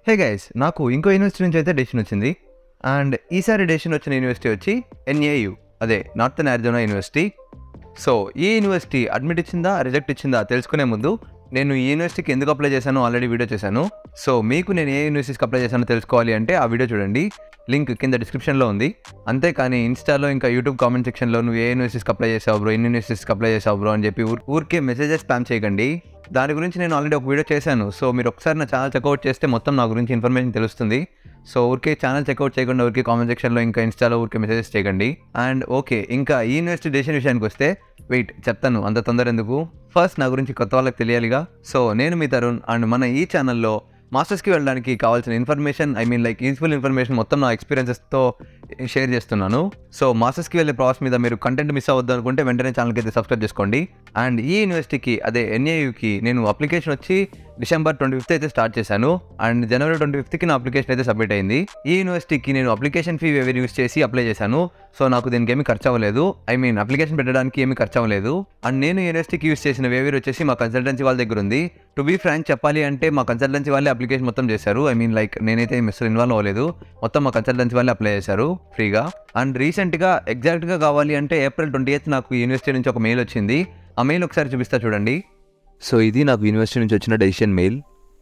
hey guys నాకు ఇంకో university నుంచి అయితే డెసిషన్ వచ్చింది అండ్ ఈసారి డెసిషన్ వచ్చిన యూనివర్సిటీ వచ్చి ఎన్ఏయు అదే నార్థన్ అరిజోనా యూనివర్సిటీ సో ఈ యూనివర్సిటీ అడ్మిట్ ఇచ్చిందా రిజెక్ట్ ఇచ్చిందా తెలుసుకునే ముందు నేను ఈ యూనివర్సిటీకి ఎందుకు అప్లై చేశానో ఆల్రెడీ వీడియో చేశాను సో మీకు నేను ఏ యూనివర్సిటీకి అప్లై చేశానో తెలుసుకోవాలి అంటే ఆ వీడియో చూడండి లింక్ కింద డిస్క్రిప్షన్లో ఉంది అంతేకాని ఇన్స్టాలో ఇంకా యూట్యూబ్ కామెంట్ సెక్షన్లో నువ్వు ఏ యూనివర్సిటీకి అప్లై చేసావు బ్రో ఎన్ని యూనివర్సిటీస్కి అప్లై చేసావు బ్రో అని చెప్పి ఊర్- ఊరికే మెసేజెస్ స్పామ్ చేయకండి దాని గురించి నేను ఆల్రెడీ ఒక వీడియో చేశాను సో మీరు ఒకసారి నా ఛానల్ చెక్అవుట్ చేస్తే మొత్తం నా గురించి ఇన్ఫర్మేషన్ తెలుస్తుంది సో ఊరికే ఛానల్ చెక్అవుట్ చేయకుండా ఊరికే కామెంట్ సెక్షన్లో ఇంకా ఇన్స్టాలో ఊరికే మెసేజెస్ చేయకండి అండ్ ఓకే ఇంకా ఈ యూనివర్సిటీ డెసిషన్ విషయానికి వస్తే వెయిట్ చెప్తాను అంత తొందర ఎందుకు ఫస్ట్ నా గురించి కొత్త వాళ్ళకి తెలియాలిగా సో నేను మీ తరుణ్ అండ్ మన ఈ ఛానల్లో మాస్టర్స్కి వెళ్ళడానికి కావాల్సిన information I mean like useful information మొత్తం నా ఎక్స్పీరియన్సెస్తో షేర్ చేస్తున్నాను సో మాస్టర్స్కి వెళ్ళే ప్రాసెస్ మీద మీరు కంటెంట్ మిస్ అవ్వద్దు అనుకుంటే వెంటనే ఛానల్కి అయితే సబ్స్క్రైబ్ చేసుకోండి అండ్ ఈ యూనివర్సిటీకి అదే ఎన్ఏయుకి నేను అప్లికేషన్ వచ్చి డిసెంబర్ ట్వంటీ ఫిఫ్త్ అయితే స్టార్ట్ చేశాను అండ్ జనవరి ట్వంటీ ఫిఫ్త్కి నా అప్లికేషన్ అయితే సబ్మిట్ అయింది ఈ యూనివర్సిటీకి నేను అప్లికేషన్ ఫీ వేవర్ యూస్ చేసి అప్లై చేశాను సో నాకు దీనికి ఏమీ ఖర్చు అవ్వలేదు ఐ మీన్ అప్లికేషన్ పెట్టడానికి ఏమీ ఖర్చు అవ్వలేదు అండ్ నేను యూనివర్సిటీకి యూస్ చేసిన వేవర్ వచ్చేసి మా కన్సల్టెన్సీ వాళ్ళ దగ్గర ఉంది టు బీ ఫ్రాంక్ చెప్పాలి అంటే మా కన్సల్టెన్సీ వాళ్ళే అప్లికేషన్ మొత్తం చేశారు ఐ మీన్ లైక్ నేనైతే మిస్ ఇన్వాల్వ్ అవ్వలేదు మొత్తం మా కన్సల్టెన్సీ వాళ్ళే అప్లై చేశారు ఫ్రీగా అండ్ రీసెంట్గా ఎగ్జాక్ట్గా కావాలి అంటే ఏప్రిల్ ట్వంటీ ఎయిత్ నాకు యూనివర్సిటీ నుంచి ఒక మెయిల్ వచ్చింది ఆ మెయిల్ ఒకసారి చూపిస్తా చూడండి సో ఇది నాకు యూనివర్సిటీ నుంచి వచ్చిన డెసిషన్ మెయిల్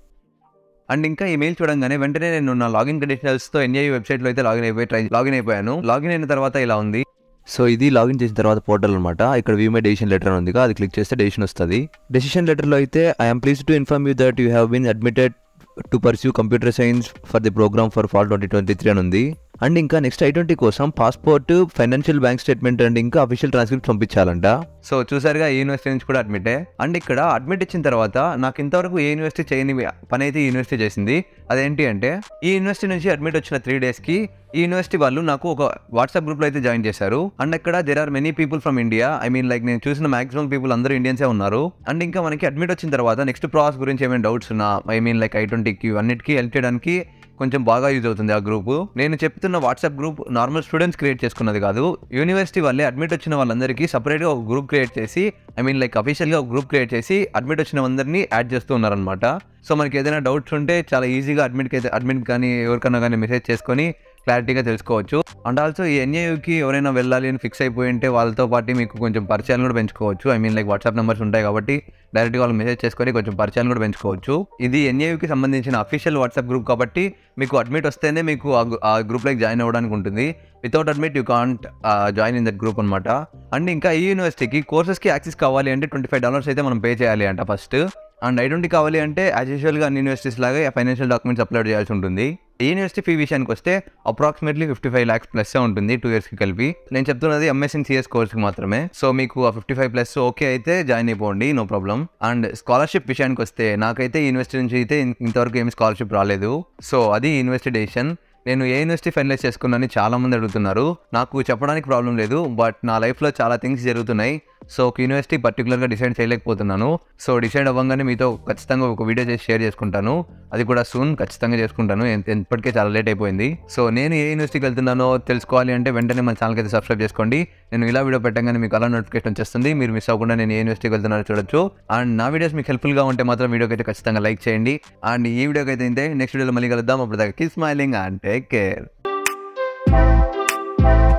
అండ్ ఇంకా ఈ మెయిల్ చూడంగానే వెంటనే నేను నా లాగిన్ క్రెడెన్షియల్స్తో ఎన్ఐ వెబ్సైట్లో అయితే లాగిన్ అయిపోయి ట్రై లాగిన్ అయిపోయాను లాగిన్ అయిన తర్వాత ఇలా ఉంది సో ఇది లాగిన్ చేసిన తర్వాత పోర్టల్ అనమాట ఇక్కడ వ్యూ మై డెసిషన్ లెటర్ ఉంది అది క్లిక్ చేస్తే డెసిషన్ వస్తుంది డెసిషన్ లెటర్లో అయితే I'm pleased to inform you that you have been admitted to pursue computer science for the program for fall twenty twenty three అని ఉంది అండ్ ఇంకా నెక్స్ట్ ఐ ట్వంటీ కోసం passport financial bank statement and ఇంకా official transcript పంపించాలంట so చూసారుగా ఈ university నుంచి కూడా అడ్మిటే అండ్ ఇక్కడ అడ్మిట్ ఇచ్చిన తర్వాత నాకు ఇంతవరకు ఏ యూనివర్సిటీ చేయని పని అయితే ఈ యూనివర్సిటీ చేసింది అదేంటి అంటే ఈ యూనివర్సిటీ నుంచి అడ్మిట్ వచ్చిన త్రీ డేస్కి ఈ యూనివర్సిటీ వాళ్ళు నాకు ఒక వాట్సాప్ గ్రూప్లో అయితే జాయిన్ చేశారు అండ్ ఇక్కడ there are many people from India I mean like నేను చూసిన మాక్సిమం పీపుల్ అందరూ ఇండియన్సే ఉన్నారు అండ్ ఇంకా మనకి అడ్మిట్ వచ్చిన తర్వాత నెక్స్ట్ ప్రాసెస్ గురించి ఏమైనా డౌట్స్ ఉన్నా ఐ మీన్ లైక్ ఐ ట్వంటీకి అన్నిటికీ హెల్ప్ చేయడానికి కొంచెం బాగా యూజ్ అవుతుంది ఆ గ్రూప్ నేను చెప్తున్న WhatsApp group normal students create చేసుకున్నది కాదు యూనివర్సిటీ వాళ్ళే అడ్మిట్ వచ్చిన వాళ్ళందరికీ సపరేట్గా ఒక గ్రూప్ క్రియేట్ చేసి ఐ మీన్ లైక్ అఫీషియల్గా ఒక గ్రూప్ క్రియేట్ చేసి అడ్మిట్ వచ్చిన అందరినీ యాడ్ చేస్తూ ఉన్నారనమాట సో మనకి ఏదైనా డౌట్స్ ఉంటే చాలా ఈజీగా అడ్మిట్కి అయితే అడ్మిట్ కానీ ఎవరికన్నా కానీ మెసేజ్ చేసుకొని క్లారిటీగా తెలుసుకోవచ్చు అండ్ ఆల్సో ఈ ఎన్ఏయుకి ఎవరైనా వెళ్ళాలి అని ఫిక్స్ అయిపోయి ఉంటే వాళ్ళతో పాటు మీకు కొంచెం పరిచయాలు కూడా పెంచుకోవచ్చు I mean like WhatsApp numbers ఉంటాయి కాబట్టి డైరెక్ట్గా వాళ్ళు మెసేజ్ చేసుకొని కొంచెం పరిచయాలు కూడా పెంచుకోవచ్చు ఇది ఎన్ఏయుకి సంబంధించిన అఫీషియల్ వాట్సాప్ గ్రూప్ కాబట్టి మీకు అడ్మిట్ వస్తేనే మీకు ఆ గు- ఆ గ్రూప్లోకి జాయిన్ అవ్వడానికి ఉంటుంది without admit you can't join in that group అనమాట అండ్ ఇంకా ఈ యూనివర్సిటీకి కోర్సెస్కి యాక్సెస్ కావాలి అంటే ట్వంటీ ఫైవ్ డాలర్స్ అయితే మనం పే చేయాలి అంట ఫస్ట్ అండ్ ఐ ట్వంటీ కావాలి అంటే యాజ్ యూజువల్గా అన్ని యూనివర్సిటీస్ లాగా ఫైనాన్షియల్ డాక్యుమెంట్స్ అప్లోడ్ చేయాల్సి ఉంటుంది ఈ యూనివర్సిటీ ఫీ విషయానికి వస్తే approximately fifty five lakhs plus ఉంటుంది టూ ఇయర్స్కి కలిపి నేను చెప్తున్నది ఎంఎస్ ఇన్ సిఎస్ కోర్స్కి మాత్రమే సో మీకు ఆ ఫిఫ్టీ ఫైవ్ ప్లస్ ఓకే అయితే జాయిన్ అయిపోండి నో ప్రాబ్లం అండ్ స్కాలర్షిప్ విషయానికి వస్తే నాకైతే ఈ యూనివర్సిటీ నుంచి అయితే ఇన్- ఇంతవరకు ఏమి స్కాలర్షిప్ రాలేదు సో అది యూనివర్సిటీ డెసిషన్ నేను ఏ యూనివర్సిటీ ఫైనలైజ్ చేసుకున్నానని చాలా మంది అడుగుతున్నారు నాకు చెప్పడానికి ప్రాబ్లం లేదు బట్ నా లైఫ్లో చాలా థింగ్స్ జరుగుతున్నాయి సో ఒక యూనివర్సిటీ పర్టికులర్గా డిసైడ్ చేయలేకపోతున్నాను సో డిసైడ్ అవ్వగానే మీతో ఖచ్చితంగా ఒక వీడియో చేసి షేర్ చేసుకుంటాను అది కూడా సూన్ ఖచ్చితంగా చేసుకుంటాను ఎన్- ఇప్పటికే చాలా లేట్ అయిపోయింది సో నేను ఏ యూనివర్సిటీకి వెళ్తున్నానో తెలుసుకోవాలి అంటే వెంటనే మన ఛానల్కి అయితే సబ్స్క్రైబ్ చేసుకోండి నేను ఇలా వీడియో పెట్టగానే మీకు అలా నోటిఫికేషన్ వచ్చేస్తుంది మీరు మిస్ అవ్వకుండా నేను ఏ యూనివర్సిటీకి వెళ్తున్నానో చూడొచ్చు అండ్ నా వీడియోస్ మీకు హెల్ప్ఫుల్గా ఉంటే మాత్రం వీడియోకి అయితే ఖచ్చితంగా లైక్ చేయండి అండ్ ఈ వీడియోకి అయితే ఇంతే నెక్స్ట్ వీడియోలో మళ్ళీ కలుద్దాం అప్పుడు దాకా keep smiling and take care